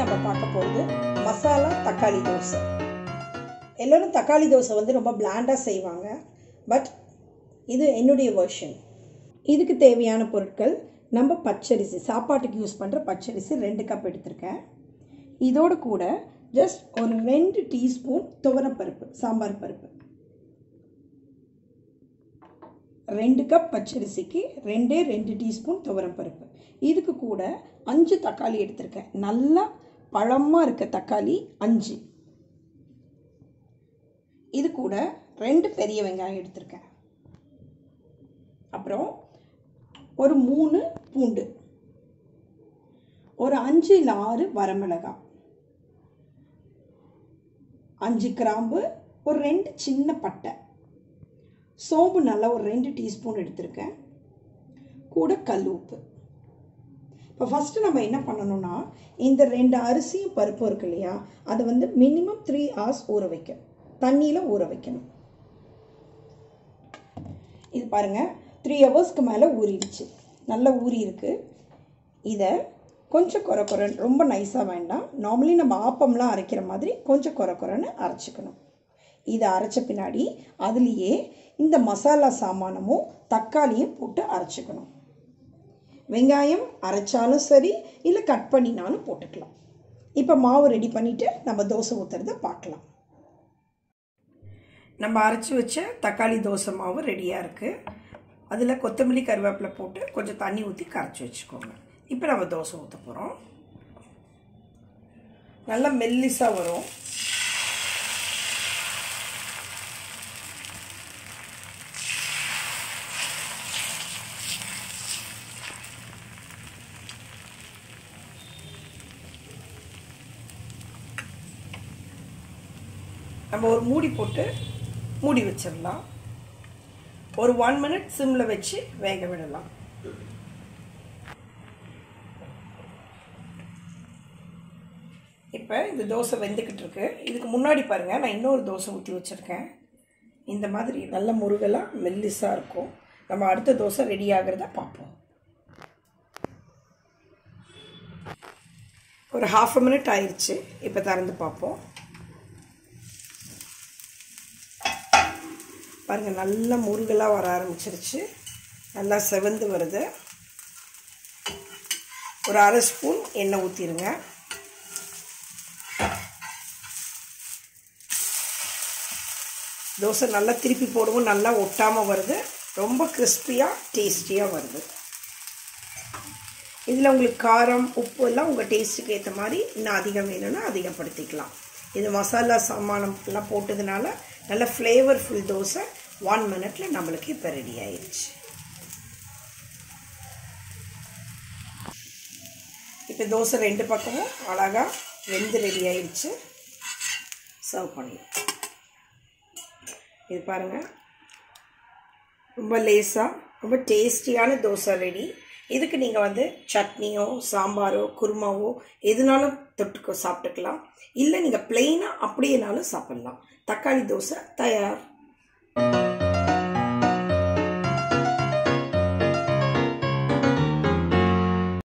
நம்ம பார்க்க போகிறது மசாலா தக்காளி தோசை எல்லோரும் தக்காளி தோசை வந்து ரொம்ப பிளாண்டாக செய்வாங்க பட் இது என்னுடைய வெர்ஷன் இதுக்கு தேவையான பொருட்கள் நம்ம பச்சரிசி சாப்பாட்டுக்கு யூஸ் பண்ணுற பச்சரிசி ரெண்டு கப் எடுத்திருக்கேன் இதோடு கூட ஜஸ்ட் ஒரு ரெண்டு டீஸ்பூன் துவரப்பருப்பு சாம்பார் பருப்பு ரெண்டு கப் பச்சரிசிக்கு ரெண்டே ரெண்டு டீஸ்பூன் துவரப்பருப்பு இதுக்கு கூட அஞ்சு தக்காளி எடுத்திருக்கேன் நல்லா பழமாக இருக்க தக்காளி அஞ்சு இது கூட ரெண்டு பெரிய வெங்காயம் எடுத்திருக்கேன் அப்புறம் ஒரு மூணு பூண்டு ஒரு அஞ்சு இல்லை ஆறு வரமிளகாய் அஞ்சு கிராம்பு ஒரு ரெண்டு சின்ன பட்டை சோம்பு நல்லா ஒரு ரெண்டு டீஸ்பூன் எடுத்திருக்கேன் கூட கல் உப்பு இப்போ ஃபஸ்ட்டு நம்ம என்ன பண்ணணும்னா இந்த ரெண்டு அரிசியும் பருப்பும் இருக்கு இல்லையா அதை வந்து மினிமம் த்ரீ ஹவர்ஸ் ஊற வைக்க தண்ணியில் ஊற வைக்கணும் இது பாருங்கள் த்ரீ ஹவர்ஸ்க்கு மேலே ஊறிடுச்சு நல்லா ஊறி இருக்கு இதை கொஞ்சம் குறை குறைன்னு ரொம்ப நைஸாக வேண்டாம் நார்மலி நம்ம ஆப்பம்லாம் அரைக்கிற மாதிரி கொஞ்சம் குறை குறைன்னு அரைச்சிக்கணும் இதை அரைச்ச பின்னாடி அதுலேயே இந்த மசாலா சாமானமும் தக்காளியும் போட்டு அரைச்சிக்கணும் வெங்காயம் அரைச்சாலும் சரி இல்லை கட் பண்ணினாலும் போட்டுக்கலாம் இப்போ மாவு ரெடி பண்ணிவிட்டு நம்ம தோசை ஊற்றுறத பார்க்கலாம் நம்ம அரைச்சி வச்ச தக்காளி தோசை மாவு ரெடியாக இருக்குது அதில் கொத்தமல்லி கருவேப்பிலை போட்டு கொஞ்சம் தண்ணி ஊற்றி கரைச்சி வச்சுக்கோங்க இப்போ நம்ம தோசை ஊற்ற போகிறோம் நல்லா மெல்லிஸாக வரும் நம்ம ஒரு மூடி போட்டு மூடி வச்சிடலாம் ஒரு ஒன் மினிட் சிம்மில் வச்சு வேக விடலாம் இப்போ இந்த தோசை வெந்துக்கிட்டு இருக்கு இதுக்கு முன்னாடி பாருங்கள் நான் இன்னொரு தோசை ஊற்றி வச்சுருக்கேன் இந்த மாதிரி நல்ல முருகலாக மெல்லிஸாக இருக்கும் நம்ம அடுத்த தோசை ரெடி ஆகிறத பார்ப்போம் ஒரு ஹாஃப் அ மினிட் ஆயிடுச்சு இப்போ திறந்து பார்ப்போம் பாருங்கள் நல்லா முருகலாக வர ஆரம்பிச்சிருச்சு நல்லா செவந்து வருது ஒரு அரை ஸ்பூன் எண்ணெய் ஊற்றிடுங்க தோசை நல்லா திருப்பி போடுவோம் நல்லா ஒட்டாமல் வருது ரொம்ப கிறிஸ்பியாக டேஸ்டியாக வருது இதில் உங்களுக்கு காரம் உப்பு எல்லாம் உங்கள் டேஸ்ட்டுக்கு ஏற்ற மாதிரி இன்னும் அதிகம் வேணும்னா அதிகப்படுத்திக்கலாம் இது மசாலா சாமானம் எல்லாம் போட்டதுனால நல்ல ஃப்ளேவர்ஃபுல் தோசை ஒன் மினிட்ல நம்மளுக்கு இப்போ ரெடி ஆயிடுச்சு இப்போ தோசை ரெண்டு பக்கமும் அழகாக வெந்து ரெடி ஆயிடுச்சு சர்வ் பண்ணிடும் இது பாருங்கள் ரொம்ப லேஸாக ரொம்ப டேஸ்டியான தோசை ரெடி இதுக்கு நீங்கள் வந்து சட்னியோ சாம்பாரோ குருமாவோ எதுனாலும் தொட்டுக்கோ சாப்பிட்டுக்கலாம் இல்லை நீங்கள் பிளெயினாக அப்படியேனாலும் சாப்பிட்லாம் தக்காளி தோசை தயார்